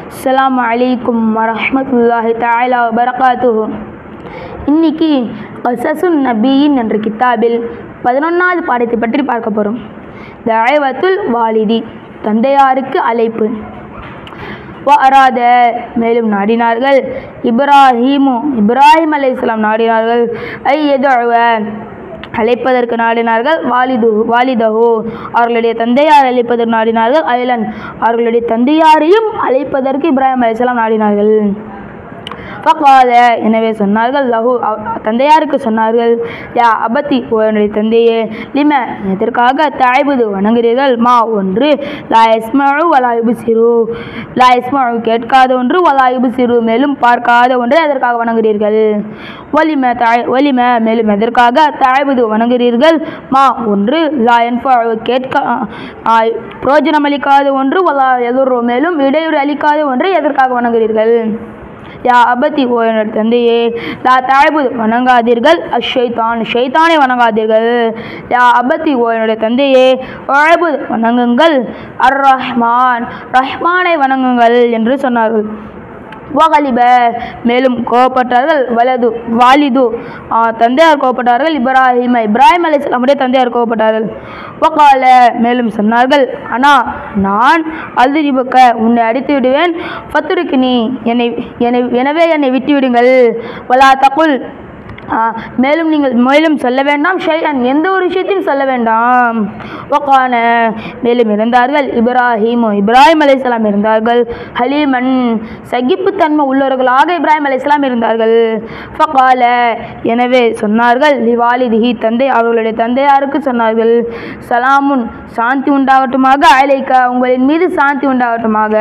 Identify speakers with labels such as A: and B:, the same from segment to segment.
A: அஸ்ஸலாமு அலைக்கும் வரஹ்மத்துல்லாஹி தஆலா வபரகாத்துஹு இன்னைக்கு கசசுன் நபியின் என்ற கித்தாபில் பதினொன்றாவது பாடத்தை பற்றி பார்க்க போகிறோம் தயவத்துல் வாலிதி தந்தையாருக்கு அழைப்பு வராத மேலும் நாடினார்கள் இப்ராஹீமு இப்ராஹிம் அலைஹிஸ்ஸலாம் நாடினார்கள் ஐ எதுவ அழைப்பதற்கு நாடினார்கள் வாலிது வாலிதஹு அவர்களுடைய தந்தையார் அழைப்பதற்கு நாடினார்கள் ஐலன் அவர்களுடைய தந்தையாரையும் அழைப்பதற்கு இப்ராஹிம் அலைஹிஸ்ஸலாம் நாடினார்கள் ஃபகால எனவே சொன்னார்கள் லஹு அவ்- தந்தையாருக்கு சொன்னார்கள் யா அபத்தி ஓ என்னுடைய தந்தையே லிம எதற்காக தாய்புது வணங்குகிறீர்கள் மா ஒன்று லா இஸ்மழு வலா யுபுசிரு லா இஸ்மழு கேட்காத ஒன்று வலா யுபுசிரு மேலும் பார்க்காத ஒன்று எதற்காக வணங்குகிறீர்கள் ஒலிம தாய் ஒலிம மேலும் எதற்காக தாய்புது வணங்குகிறீர்கள் மா ஒன்று லா என்பழு கேட்க ஆ, பிரயோஜனம் அளிக்காத ஒன்று வலா எதிரோ மேலும் இடையூறு அளிக்காத ஒன்றை எதற்காக வணங்குகிறீர்கள் யா அபதி ஓ என்னோட தந்தையே லா தாழ்பு வணங்காதீர்கள் அஷைத்தான் ஷைத்தானை வணங்காதீர்கள் யா அபதி ஓ என்னுடைய தந்தையே அழபு வணங்குங்கள் அர் ரஹ்மான் ரஹ்மானை வணங்குங்கள் என்று சொன்னார்கள் வகலிப மேலும் கோவப்பட்டார்கள் வலது வாலிது ஆ, தந்தையார் கோவப்பட்டார்கள் இப்ராஹிம் இப்ராஹிம் அலிஸ்லாமுடைய தந்தையார் கோவப்பட்டார்கள் வகால மேலும் சொன்னார்கள் அண்ணா நான் அல்திரிபக்க உன்னை அடித்து விடுவேன் ஃபத்துருக்கினி என்னை என்னை எனவே என்னை விட்டு விடுங்கள் வலா தகுல் ஆ, மேலும் நீங்கள் மேலும் சொல்ல வேண்டாம் ஷைஅன் எந்த ஒரு விஷயத்தையும் சொல்ல வேண்டாம் ஒக்கான மேலும் இருந்தார்கள் இப்ராஹிம் இப்ராஹிம் அலைஹிஸ்ஸலாம் இருந்தார்கள் ஹலீமன் சகிப்புத்தன்மை உள்ளவர்களாக இப்ராஹிம் அலைஹிஸ்ஸலாம் இருந்தார்கள் ஃபகால எனவே சொன்னார்கள் லிவாலிதிஹி தந்தை அவர்களுடைய தந்தையாருக்கு சொன்னார்கள் சலாமுன் சாந்தி உண்டாகட்டுமாக அலைக்க உங்களின் மீது சாந்தி உண்டாகட்டுமாக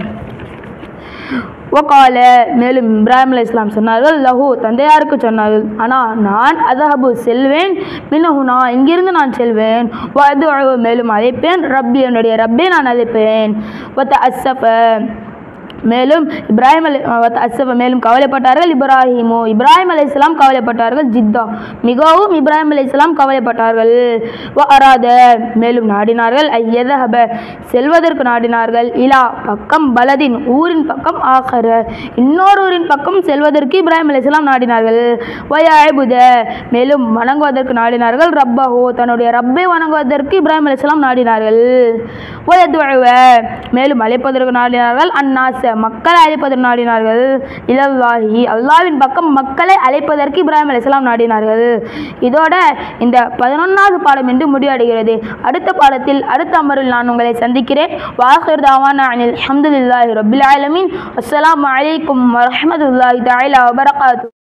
A: ஒகால மேலும் இப்ராஹிம் அலி இஸ்லாம் சொன்னார்கள் லஹு தந்தையாருக்கு சொன்னார்கள் ஆனால் நான் அதஹபு செல்வேன் மினஹு நான் இங்கிருந்து நான் செல்வேன் வது மேலும் அழைப்பேன் ரப்பி என்னுடைய ரப்பை நான் அழைப்பேன் ஒத்த அஸ்ஸஃப மேலும் இப்ராஹிம் அலி அஸ்ஸஃப மேலும் கவலைப்பட்டார்கள் இப்ராஹிமோ இப்ராஹிம் அலி இஸ்லாம் கவலைப்பட்டார்கள் ஜித்தா மிகவும் இப்ராஹிம் அலி இஸ்லாம் கவலைப்பட்டார்கள் வ அராத மேலும் நாடினார்கள் ஐயதஹப செல்வதற்கு நாடினார்கள் இலா பக்கம் பலதின் ஊரின் பக்கம் ஆகர இன்னொரு ஊரின் பக்கம் செல்வதற்கு இப்ராஹிம் அலைஹிஸ்ஸலாம் நாடினார்கள் வயாபுத மேலும் வணங்குவதற்கு நாடினார்கள் ரப்பஹோ தன்னுடைய ரப்பை வணங்குவதற்கு இப்ராஹிம் அலைஹிஸ்ஸலாம் நாடினார்கள் வயதுவ மேலும் அழைப்பதற்கு நாடினார்கள் அந்நாச மக்களை அழைப்பதற்கு நாடினார்கள் இலல்லாஹி அல்லாவின் பக்கம் மக்களை அழைப்பதற்கு இப்ராஹிம் அலைஹிஸ்ஸலாம் நாடினார்கள் இதோட இந்த பதினொன்றாவது பாடம் என்று முடிவடைகிறது அடுத்த பாடத்தில் அடுத்த அமரில் நான் உங்களை சந்திக்கிறேன் வாஹிர் தாவான அனில் அஹமதுல்லாஹி ரபில் ஆலமீன் அஸ்ஸலாமு அலைக்கும் வரஹ்மத்துல்லாஹி தஆலா வபரகாத்து